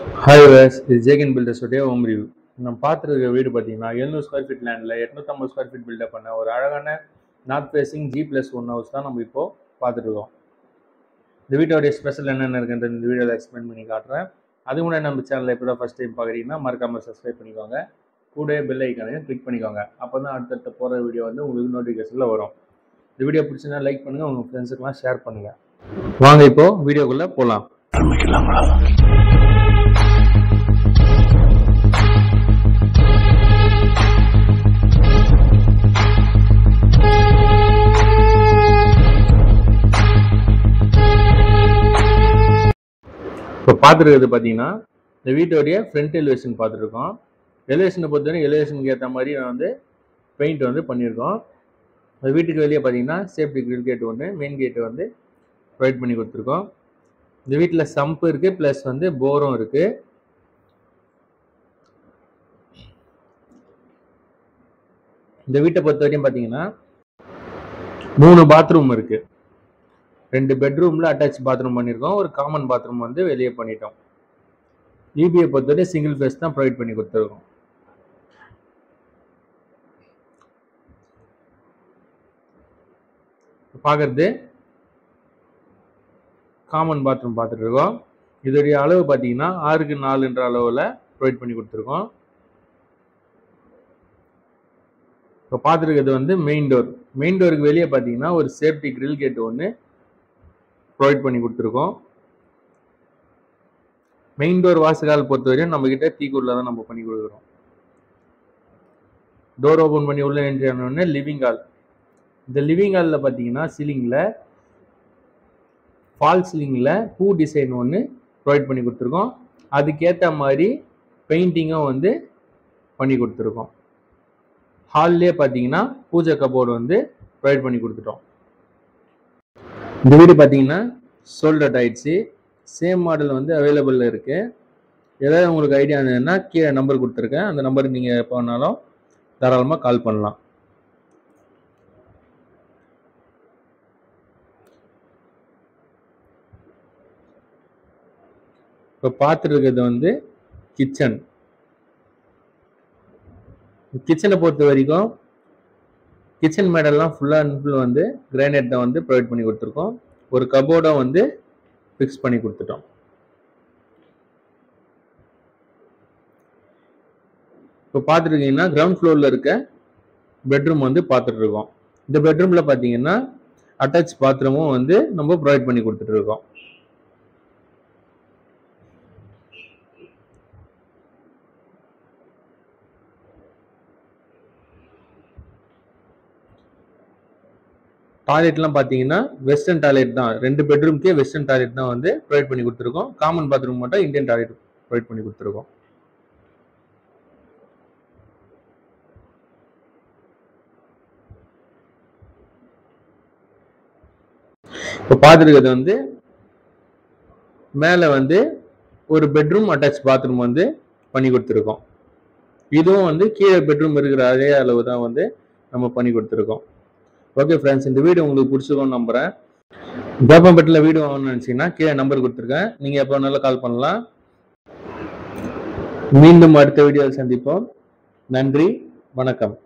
hi ways இது ஜேகன் பில்டர்ஸோடைய home review நம்ம பார்த்துருக்க வீடு பார்த்தீங்கன்னா எழுநூறு ஸ்கொயர் ஃபீட் லேண்டில் எட்நூற்றம்பது ஸ்கொயர் ஃபீட் பில்டப் பண்ண ஒரு அழகான north facing G plus one house தான் நம்ம இப்போது பார்த்துட்ருக்கோம் இந்த வீட்டோடைய ஸ்பெஷல் என்னென்ன இருக்குன்ற இந்த வீடியோவில் எக்ஸ்பிளைன் பண்ணி காட்டுறேன் அது முன்னாடி நம்ம சேனலில் இப்போ தான் ஃபஸ்ட் டைம் பார்க்குறீங்கன்னா மறக்காமல் சப்ஸ்கிரைப் பண்ணிக்கோங்க கூட பெல் ஐக்கானையும் கிளிக் பண்ணிக்கோங்க அப்போ தான் அடுத்தடுத்த போகிற வீடியோ வந்து உங்களுக்கு நோட்டிஃபிகேஷனில் வரும் இந்த வீடியோ பிடிச்சிருந்தா லைக் பண்ணுங்கள் உங்கள் ஃப்ரெண்ட்ஸுக்கெல்லாம் ஷேர் பண்ணுங்கள் வாங்க இப்போது வீடியோக்குள்ளே போகலாம் இப்போ பார்த்துருக்கிறது பார்த்தீங்கன்னா இந்த வீட்டோடைய ஃப்ரண்ட் எலிவேஷன் பார்த்துருக்கோம் எலிவேஷனை பொறுத்தவரை எலிவேஷனுக்கு ஏற்ற மாதிரி நான் வந்து பெயிண்ட் வந்து பண்ணியிருக்கோம் அந்த வீட்டுக்கு வெளியே பார்த்தீங்கன்னா சேஃப்டி கிரில் கேட் ஒன்று மெயின் கேட்டு வந்து ப்ரொவைட் பண்ணி கொடுத்துருக்கோம் இந்த வீட்டில் சம்ப் இருக்குது ப்ளஸ் வந்து போரும் இருக்குது இந்த வீட்டை பொறுத்த வரையும் பார்த்தீங்கன்னா மூணு பாத்ரூம் இருக்குது ரெண்டு பெட்ரூமில் அட்டாச் பாத்ரூம் பண்ணியிருக்கோம் ஒரு காமன் பாத்ரூம் வந்து வெளியே பண்ணிட்டோம் யூபியை பொறுத்தவரை சிங்கிள் ஃபேஸ் தான் ப்ரொவைட் பண்ணி கொடுத்துருக்கோம் பார்க்குறது காமன் பாத்ரூம் பார்த்துட்டு இருக்கோம் இதோடைய அளவு பார்த்தீங்கன்னா ஆறுக்கு நாலுன்ற அளவில் ப்ரொவைட் பண்ணி கொடுத்துருக்கோம் இப்போ பார்த்துருக்கிறது வந்து மெயின் டோர் மெயின் டோருக்கு வெளியே பார்த்தீங்கன்னா ஒரு சேஃப்டி கிரில் கேட் ஒன்று ப்ரொவைட் பண்ணி கொடுத்துருக்கோம் மெயின் டோர் வாசகால் பொறுத்தவரையும் நம்மக்கிட்ட டீக்கூரில் தான் நம்ம பண்ணி கொடுக்குறோம் டோர் ஓப்பன் பண்ணி உள்ளே என்ட்ரி ஆனோடனே லிவிங் ஹால் இந்த லிவிங் ஹாலில் பார்த்தீங்கன்னா சீலிங்கில் ஃபால் சீலிங்கில் பூ டிசைன் ஒன்று ப்ரொவைட் பண்ணி கொடுத்துருக்கோம் அதுக்கேற்ற மாதிரி பெயிண்டிங்கும் வந்து பண்ணி கொடுத்துருக்கோம் ஹால்லே பார்த்தீங்கன்னா பூஜை கபோர்டு வந்து ப்ரொவைட் பண்ணி கொடுத்துட்டோம் இந்த வீடு பார்த்தீங்கன்னா சோல்ட் அவுட் ஆயிடுச்சு சேம் மாடல் வந்து அவைலபிளில் இருக்குது ஏதாவது உங்களுக்கு ஐடியா இருந்ததுன்னா கீழே நம்பர் கொடுத்துருக்கேன் அந்த நம்பருக்கு நீங்கள் எப்போ வேணாலும் தாராளமாக கால் பண்ணலாம் இப்போ பார்த்துருக்கிறது வந்து கிச்சன் கிச்சனை பொறுத்த வரைக்கும் கிச்சன் மேடெல்லாம் ஃபுல்லாக அண்ட் ஃபுல் வந்து கிரானைட் தான் வந்து ப்ரொவைட் பண்ணி கொடுத்துருக்கோம் ஒரு கபோர்டும் வந்து ஃபிக்ஸ் பண்ணி கொடுத்துட்டோம் இப்போ பார்த்துருக்கீங்கன்னா கிரவுண்ட் ஃப்ளோரில் இருக்க பெட்ரூம் வந்து பார்த்துட்டு இருக்கோம் இந்த பெட்ரூமில் பார்த்தீங்கன்னா அட்டாச் பாத்ரூமும் வந்து நம்ம ப்ரொவைட் பண்ணி கொடுத்துட்டு இருக்கோம் டாய்லெட்லாம் பார்த்தீங்கன்னா வெஸ்டர்ன் டாய்லெட் தான் ரெண்டு பெட்ரூம்க்கே வெஸ்டர்ன் டாய்லெட் தான் வந்து ப்ரொவைட் பண்ணி கொடுத்துருக்கோம் காமன் பாத்ரூம் மட்டும் இந்தியன் டாய்லெட் ப்ரொவைட் பண்ணி கொடுத்துருக்கோம் இப்போ பார்த்துருக்கிறது வந்து மேலே வந்து ஒரு பெட்ரூம் அட்டாச் பாத்ரூம் வந்து பண்ணி கொடுத்துருக்கோம் இதுவும் வந்து கீழே பெட்ரூம் இருக்கிற அதே அளவு தான் வந்து நம்ம பண்ணி கொடுத்துருக்கோம் ஓகே ஃப்ரெண்ட்ஸ் இந்த வீடியோ உங்களுக்கு பிடிச்சிருக்கோம்னு நம்புகிறேன் ஜாப்பம்பேட்டில் வீடியோ வாங்கணும்னு நினச்சிங்கன்னா கீழே நம்பர் கொடுத்துருக்கேன் நீங்கள் எப்போ வேணாலும் கால் பண்ணலாம் மீண்டும் அடுத்த வீடியோவில் சந்திப்போம் நன்றி வணக்கம்